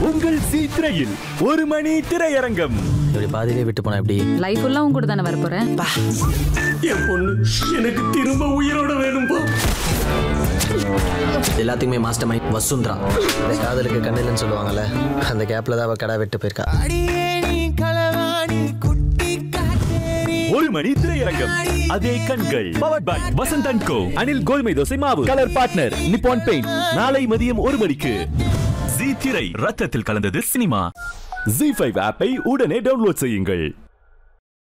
உங்கள் சி திரையில் ஒரு மணி திரையரங்கம் இப்படி பாதியிலே விட்டு போனா எப்படி லைஃப் ஃபுல்லா உங்க கூட தானே வர போறேன் என் பொண்ணு எனக்கு திரும்ப உயிரோட வேணும்பா எல்லாத்துக்குமே மாஸ்டர் மைண்ட் வசுந்தரா இந்த காதலுக்கு கண்ணில்னு சொல்லுவாங்கல்ல அந்த கேப்ல தான் அவ கடை விட்டு போயிருக்கா ஒரு மணி திரையரங்கம் அதே கண்கள் powered by Vasanth and co Anil கோல்மை தோசை மாவு கலர் பார்ட்னர் நிப்பான் பெயிண்ட் நாளை மதியம் ஒரு மணிக்கு ஜி திரை ரத்தத்தில் கலந்தது சினிமா ஜி ஃபைவ் ஆப்பை உடனே டவுன்லோட் செய்யுங்கள்